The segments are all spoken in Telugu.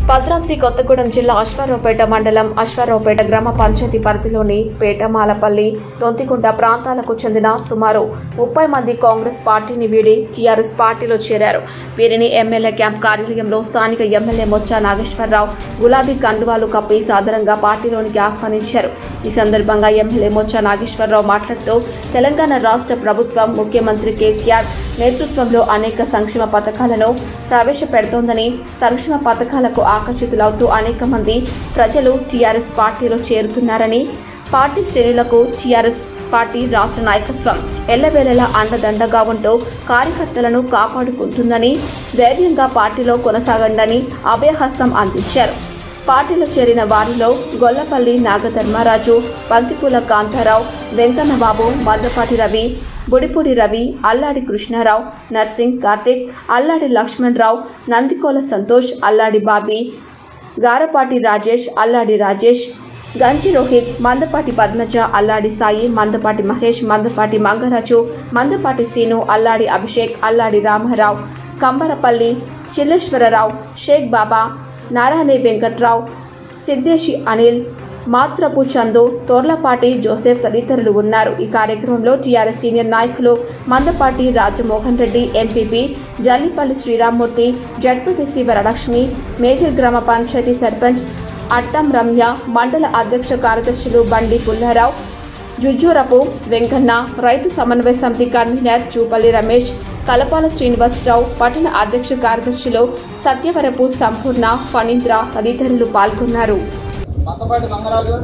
భద్రాద్రి కొత్తగూడెం జిల్లా అశ్వారావుపేట మండలం అశ్వారావుపేట గ్రామ పంచాయతీ పరిధిలోని పేటమాలపల్లి తొంతికుంట ప్రాంతాలకు చెందిన సుమారు ముప్పై మంది కాంగ్రెస్ పార్టీని వీడి టీఆర్ఎస్ పార్టీలో చేరారు వీరిని ఎమ్మెల్యే క్యాంప్ కార్యాలయంలో స్థానిక ఎమ్మెల్యే మొచ్చా నాగేశ్వరరావు గులాబీ కండువాలు కప్పి సాదరంగా పార్టీలోనికి ఆహ్వానించారు ఈ సందర్భంగా ఎమ్మెల్యే మొచ్చా నాగేశ్వరరావు మాట్లాడుతూ తెలంగాణ రాష్ట్ర ప్రభుత్వం ముఖ్యమంత్రి కేసీఆర్ నేతృత్వంలో అనేక సంక్షేమ పథకాలను ప్రవేశపెడుతోందని సంక్షేమ పథకాలకు ఆకర్షితులవుతూ అనేక మంది ప్రజలు టీఆర్ఎస్ పార్టీలో చేరుతున్నారని పార్టీ శ్రేణులకు టీఆర్ఎస్ పార్టీ రాష్ట్ర నాయకత్వం ఎల్లవేళలా అండదండగా ఉంటూ కార్యకర్తలను కాపాడుకుంటుందని ధైర్యంగా పార్టీలో కొనసాగండని అభయహస్తం అందించారు పార్టీలో చేరిన వారిలో గొల్లపల్లి నాగధర్మారాజు బంతిపూల కాంతారావు వెంకన్నబాబు మద్దపాటి రవి బుడిపూడి రవి అల్లాడి కృష్ణారావు నర్సింగ్ కార్తిక్ అల్లాడి లక్ష్మణరావు నందికోల సంతోష్ అల్లాడి బాబీ గారపాటి రాజేష్ అల్లాడి రాజేష్ గంజి రోహిత్ మందపాటి పద్మజ అల్లాడి సాయి మందపాటి మహేష్ మందపాటి మంగరాజు మందపాటి సీను అల్లాడి అభిషేక్ అల్లాడి రామారావు కంబరపల్లి చిల్లేశ్వరరావు షేక్ బాబా నారాయణ వెంకట్రావు సిద్ధేశి అనిల్ మాత్రపు చందు తోర్లపాటి జోసెఫ్ తదితరులు ఉన్నారు ఈ కార్యక్రమంలో టీఆర్ఎస్ సీనియర్ నాయకులు Mandapati Rajamohan Reddy MPP Jallipalli Sriramamurthy ZPTC Varalakshmi major గ్రామ పంచాయతీ సర్పంచ్ అట్టం రమ్య మండల అధ్యక్ష కార్యదర్శులు బండి పుల్లారావు జుజ్జూరపు వెంకన్న రైతు సమన్వయ సమితి కన్వీనర్ చూపల్లి రమేష్ కలపాల శ్రీనివాసరావు పట్టణ అధ్యక్ష కార్యదర్శులు సత్యవరపు సంపూర్ణ ఫణీంద్ర తదితరులు పాల్గొన్నారు మందపాటి మంగరాజు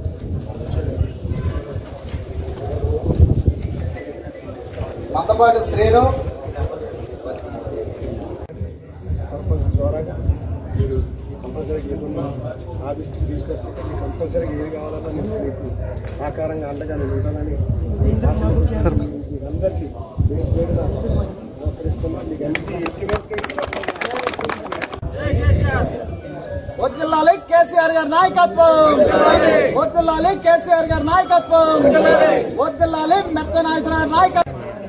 మందపాటి శ్రీను సర్పంచ్ ద్వారా మీరు కంపల్సరీగా ఏదున్నా ఆ దృష్టికి తీసుకొస్తే కంపల్సరీగా ఏది కావాలన్నా నేను మీకు ఆకారంగా అండగా నేను ఉంటానని మీకు అందరికీ మీకు చేరిన నమస్కరిస్తున్నాను మీకు అన్ని వద్దిల్లాలి కేసీఆర్ గారి నాయకత్వం వద్దిల్లాలి కేసీఆర్ గారి నాయకత్వం వద్దిల్లాలి మెచ్చ నాయకుల గారి నాయకత్వం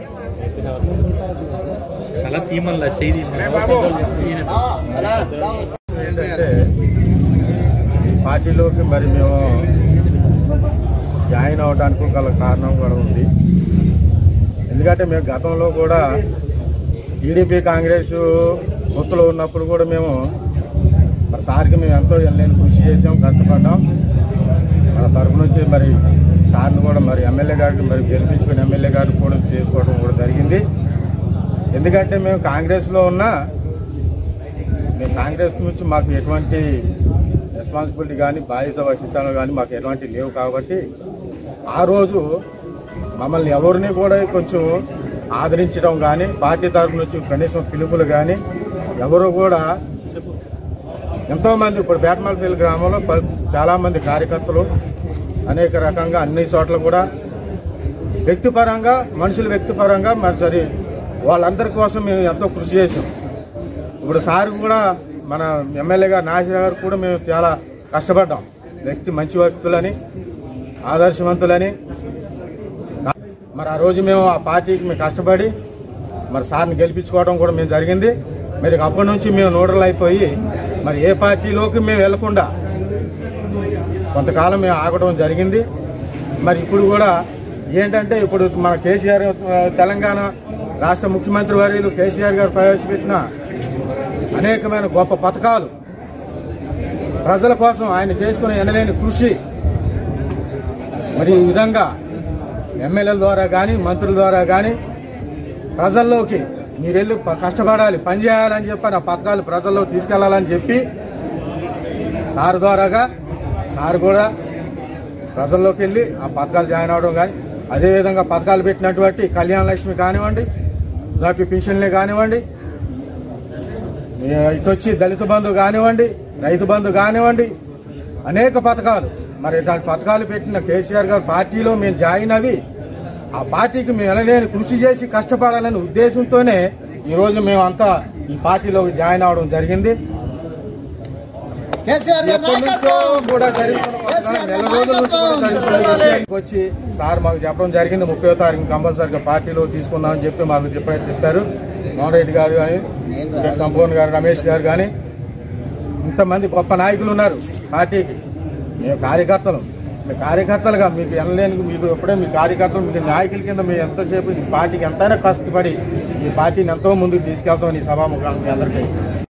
అలా తీమల్ల చేయి ఆ, అలా, దా. ఏంటంటే ఈ పార్టీలోకి మరి మేము జాయిన్ అవడానికి గల కారణం కూడా ఉంది ఎందుకంటే మేము గతంలో కూడా టీడీపీ కాంగ్రెస్ పొత్తులో ఉన్నప్పుడు కూడా మేము మరి సార్కి మేము ఎంతో నేను కృషి చేసాం కష్టపడ్డాం మన తరపు నుంచి మరి సార్ని కూడా మరి ఎమ్మెల్యే గారికి మరి గెలిపించుకుని ఎమ్మెల్యే గారికి కూడా చేసుకోవడం కూడా జరిగింది ఎందుకంటే మేము కాంగ్రెస్లో ఉన్నా మేము కాంగ్రెస్ నుంచి మాకు ఎటువంటి రెస్పాన్సిబిలిటీ కానీ బాధ్యత వహించాలో కానీ మాకు ఎటువంటి లేవు కాబట్టి ఆ రోజు మమ్మల్ని ఎవరిని కూడా కొంచెం ఆదరించడం కానీ పార్టీ తరఫు నుంచి కనీసం పిలుపులు కానీ ఎవరు కూడా ఎంతోమంది ఇప్పుడు బేటమల్పల్లి గ్రామంలో ప- చాలామంది కార్యకర్తలు అనేక రకంగా అన్ని చోట్ల కూడా వ్యక్తిపరంగా మనుషులు వ్యక్తిపరంగా మరి సరే వాళ్ళందరి కోసం మేము ఎంతో కృషి చేసాం ఇప్పుడు సార్ కూడా మన ఎమ్మెల్యే గారు నాసిర్ గారు కూడా మేము చాలా కష్టపడ్డాం వ్యక్తి మంచి వ్యక్తులని ఆదర్శవంతులని మరి ఆ రోజు మేము ఆ పార్టీకి మేము కష్టపడి మరి సార్ని గెలిపించుకోవడం కూడా మేము జరిగింది మరి అప్పటి నుంచి మేము నోడల్ అయిపోయి మరి ఏ పార్టీలోకి మేము వెళ్లకుండా కొంతకాలం మేము ఆగడం జరిగింది మరి ఇప్పుడు కూడా ఏంటంటే ఇప్పుడు మన కేసీఆర్ ఆ, తెలంగాణ రాష్ట్ర ముఖ్యమంత్రి వర్యులు కేసీఆర్ గారు ప్రవేశపెట్టిన అనేకమైన గొప్ప పథకాలు ప్రజల కోసం ఆయన చేస్తున్న ఎనలేని కృషి మరి ఈ విధంగా ఎమ్మెల్యేల ద్వారా కానీ మంత్రుల ద్వారా కానీ ప్రజల్లోకి మీరు వెళ్ళి ప- కష్టపడాలి పనిచేయాలని చెప్పి ఆ పథకాలు ప్రజల్లో తీసుకెళ్లాలని చెప్పి సార్ ద్వారాగా సార్ కూడా ప్రజల్లోకి వెళ్ళి ఆ పథకాలు జాయిన్ అవడం కానీ అదేవిధంగా పథకాలు పెట్టినటువంటి కళ్యాణ లక్ష్మి కానివ్వండి నాకు పెన్షన్లే కానివ్వండి ఏ, ఇటు వచ్చి దళిత బంధు కానివ్వండి రైతు బంధు కానివ్వండి అనేక పథకాలు మరి ఇట్లాంటి పథకాలు పెట్టిన కేసీఆర్ గారు పార్టీలో మేము జాయిన్ అవి ఆ పార్టీకి మేము ఎలాగైనా కృషి చేసి కష్టపడాలనే ఉద్దేశంతోనే ఈరోజు మేమంతా ఈ పార్టీలోకి జాయిన్ అవడం జరిగింది కేసీఆర్ గారి ఎప్పటి నుంచో నాయకత్వం కూడా జరుగుతున్న కొత్తగా నెల రోజుల నుంచి కూడా జరుగుతున్న విషయానికి వచ్చి సార్ మాకు చెప్పడం జరిగింది ముప్పై తారీఖు కంపల్సరీగా పార్టీలో తీసుకుందామని చెప్పి మాకు చెప్ప- చెప్పారు మోహన్ రెడ్డి గారు కానీ ఇక్కడ సంపూర్ణ గారు రమేష్ గారు కానీ ఇంతమంది గొప్ప నాయకులు ఉన్నారు పార్టీకి మేము కార్యకర్తలు మీ కార్యకర్తలుగా మీకు ఎనలేని మీకు ఎప్పుడే మీ కార్యకర్తలు మీకు నాయకుల కింద మీరు ఎంతసేపు ఈ పార్టీకి ఎంతైనా కష్టపడి ఈ పార్టీని ఎంతో ముందుకు తీసుకెళ్తామని ఈ సభాముఖం మీ అందరికీ